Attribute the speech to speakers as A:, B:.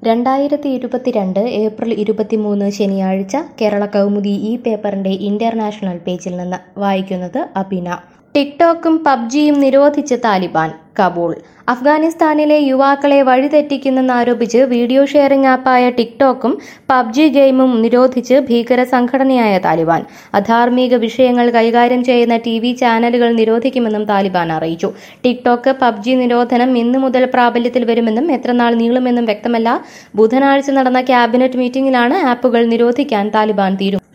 A: രണ്ടായിരത്തി ഇരുപത്തിരണ്ട് ഏപ്രിൽ ഇരുപത്തിമൂന്ന് ശനിയാഴ്ച കേരള കൗമുദി ഈ പേപ്പറിന്റെ ഇന്റർനാഷണൽ പേജിൽ നിന്ന് വായിക്കുന്നത് അബിന ടിക്ടോക്കും പബ്ജിയും നിരോധിച്ച് താലിബാൻ കബൂൾ അഫ്ഗാനിസ്ഥാനിലെ യുവാക്കളെ വഴിതെറ്റിക്കുന്നെന്നാരോപിച്ച് വീഡിയോ ഷെയറിംഗ് ആപ്പായ ടിക്ടോക്കും പബ്ജി ഗെയിമും നിരോധിച്ച് ഭീകര സംഘടനയായ താലിബാൻ അധാർമിക വിഷയങ്ങൾ കൈകാര്യം ചെയ്യുന്ന ടി വി ചാനലുകൾ നിരോധിക്കുമെന്നും താലിബാൻ അറിയിച്ചു ടിക്ടോക്ക് പബ്ജി നിരോധനം ഇന്നു മുതൽ പ്രാബല്യത്തിൽ വരുമെന്നും എത്രനാൾ നീളുമെന്നും വ്യക്തമല്ല ബുധനാഴ്ച നടന്ന ക്യാബിനറ്റ് മീറ്റിംഗിലാണ് ആപ്പുകൾ നിരോധിക്കാൻ താലിബാൻ തീരുമാനം